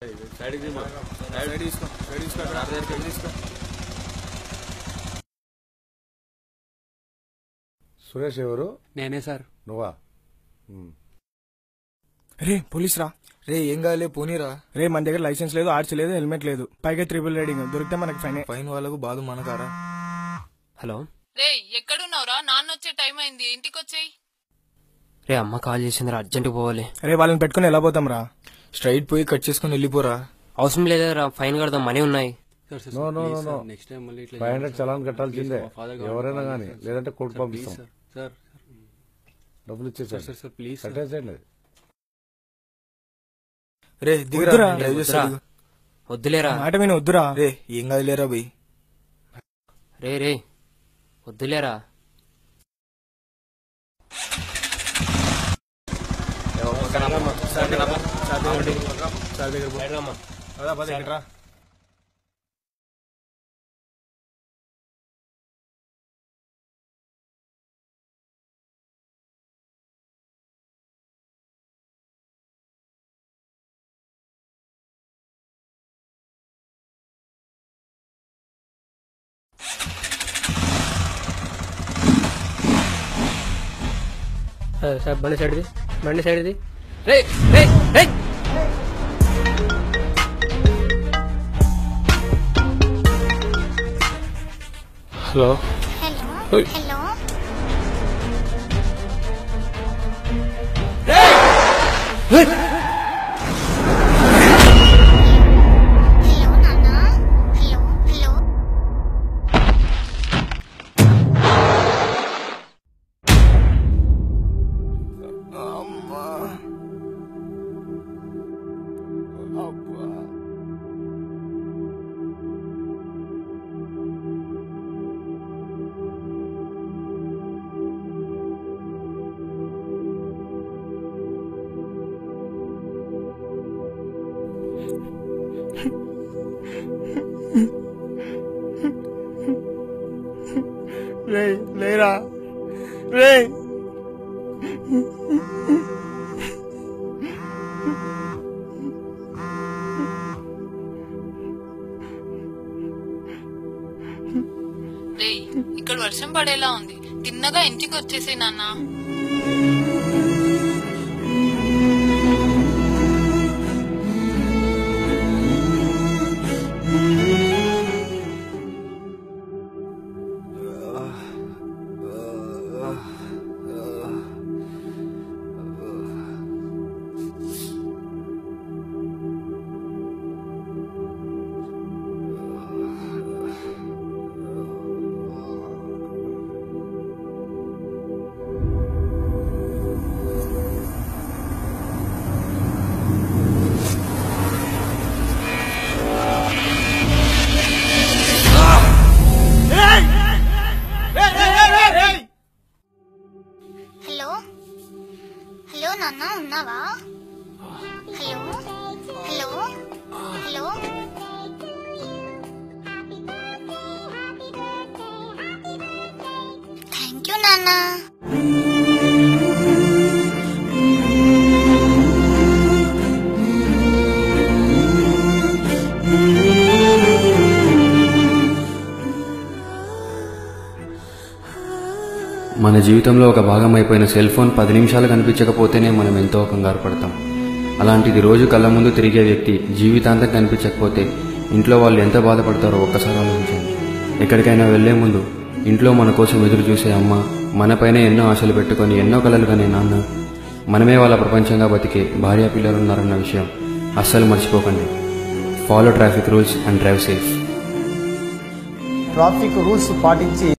సురేష్ ఎవరు నేనే సార్ నువ్వా ఉమ్. రే పోలీస్ రా రే ఏం కాలే పోనీరా రే మన దగ్గర లైసెన్స్ లేదు ఆర్చ్ లేదు హెల్మెట్ లేదు పైగా త్రిబుల్ రైడింగ్ దొరికితే మనకి ఫైన్ ఫైన్ వాళ్ళకు బాధ మనకారా హలో రే ఎక్కడున్నావురా నాన్న వచ్చే టైం అయింది ఇంటికి వచ్చేయి రే అమ్మ కాల్ చేసిందిరా అర్జెంట్ పోవాలి రే వాళ్ళని పెట్టుకుని ఎలా పోతాం రా స్ట్రైట్ పోయి కట్ చేసుకుని వెళ్ళిపోరా అవసరం లేదురా ఫైన్ కడదాం మనీ ఉన్నాయి no no no no five hundred challan కట్టాల్సిందే ఎవరైనా కానీ లేదంటే కోర్టు పంపిస్తాం డబ్బులు ఇచ్చేసారు కట్టేసేయండి రే దిగురా వద్దురా. డ్రైవ్ చేస్తా దిగు. వద్దులేరా మాట విని వద్దురా రే ఏం కాదులేరా బై రే రే వద్దులేరా సార్ బండి సైడ్ ఇది బండి సైడ్ ఇది రే రే రే హలో హలో హలో హలో నాన్న హలో హలో రే లేరా రే రే ఇక్కడ వర్షం పడేలా ఉంది తిన్నగా ఇంటికి వచ్చేసే నాన్న హలో హలో నాన్న ఉన్నావా hello hello hello thank you నాన్న మన జీవితంలో ఒక భాగం అయిపోయిన సెల్ ఫోన్ పది నిమిషాలు కనిపించకపోతేనే మనం ఎంతో కంగారు పడతాం అలాంటిది రోజు కళ్ళ ముందు తిరిగే వ్యక్తి జీవితాంతం కనిపించకపోతే ఇంట్లో వాళ్ళు ఎంత బాధపడతారో ఒక్కసారి ఆలోచించండి ఎక్కడికైనా వెళ్లే ముందు ఇంట్లో మన కోసం ఎదురు చూసే అమ్మ మనపైనే ఎన్నో ఆశలు పెట్టుకొని ఎన్నో కలలు కనే నాన్న మనమే వాళ్ళ ప్రపంచంగా బతికే భార్య పిల్లలున్నారన్న విషయం అస్సలు మర్చిపోకండి follow traffic rules and drive safe traffic rules పాటించి